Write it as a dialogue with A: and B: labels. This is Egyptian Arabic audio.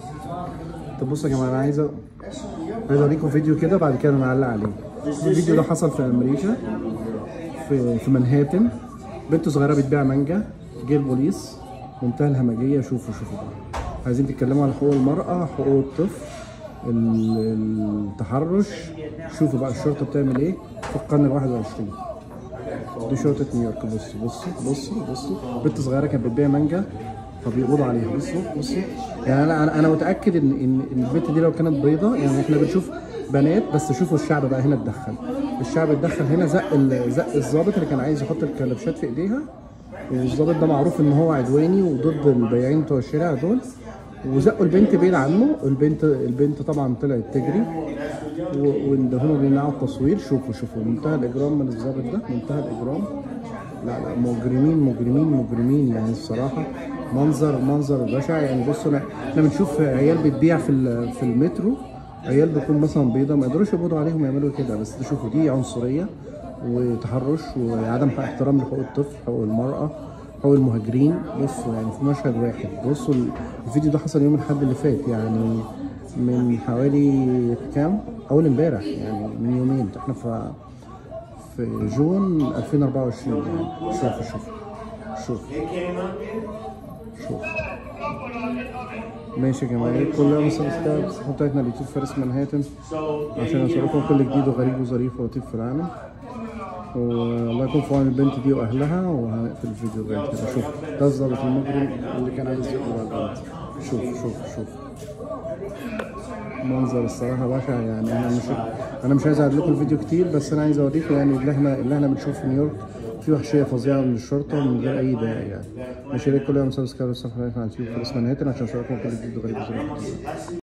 A: طب بصوا يا جماعه انا عايز أ- عايز اوريكم فيديو كده بعد كده نعلق عليه الفيديو ده حصل في امريكا في في منهاتن بنت صغيره بتبيع مانجا جه البوليس منتهى الهمجيه شوفوا شوفوا بقى عايزين تتكلموا على حقوق المراه حقوق الطفل ال- التحرش شوفوا بقى الشرطه بتعمل ايه في القرن ال 21 دي شرطه نيويورك بصوا بصوا بصوا بصوا بنت صغيره كانت بتبيع مانجا فبيقبضوا عليها بصوا بصوا يعني انا انا انا متاكد ان ان إن البنت دي لو كانت بيضه يعني احنا بنشوف بنات بس شوفوا الشعب بقى هنا اتدخل الشعب اتدخل هنا زق ال- زق الظابط اللي كان عايز يحط الكلبشات في ايديها والظابط ده معروف ان هو عدواني وضد البياعين بتوع الشارع دول وزقوا البنت بعيد عنه البنت البنت طبعا طلعت تجري و- واندهنوا بيمنعوا التصوير شوفوا شوفوا منتهى الاجرام من الظابط ده منتهى الاجرام لا لا مجرمين مجرمين مجرمين يعني الصراحه منظر منظر بشع يعني بصوا أنا- احنا بنشوف عيال بتبيع في ال- في المترو عيال بتكون مثلا بيضه ما يقدروش يقبضوا عليهم يعملوا كده بس تشوفوا دي عنصريه وتحرش وعدم احترام لحقوق الطفل حقوق المراه حقوق المهاجرين بصوا يعني في مشهد واحد بصوا ال- الفيديو ده حصل يوم الاحد اللي فات يعني من حوالي كام اول امبارح يعني من يومين احنا في في جون 2024 يعني شوف شوف شوف شوف ماشي يا جماعه كل يوم سبسكرايب الصفحه بتاعتنا اليوتيوب فارس منهاتن عشان يوصلكم كل جديد وغريب وظريف ولطيف في العالم والله يكون في عون البنت دي واهلها وهنقفل الفيديو بعد كده شوف ده الظابط المجرم اللي كان عايز يقبض على البنت شوف شوف شوف منظر الصراحه بشع يعني انا مش انا مش عايز اعد لكم الفيديو كتير بس انا عايز اوريكم يعني اللي احنا اللي احنا بنشوفه في نيويورك في وحشيه فظيعه من الشرطه من غير اي داعي يعني مش يا ريت كل يوم سبسكرايب الصفحه على اليوتيوب في اسم منهاتن عشان اشارككم كل جديد وغريب وظريف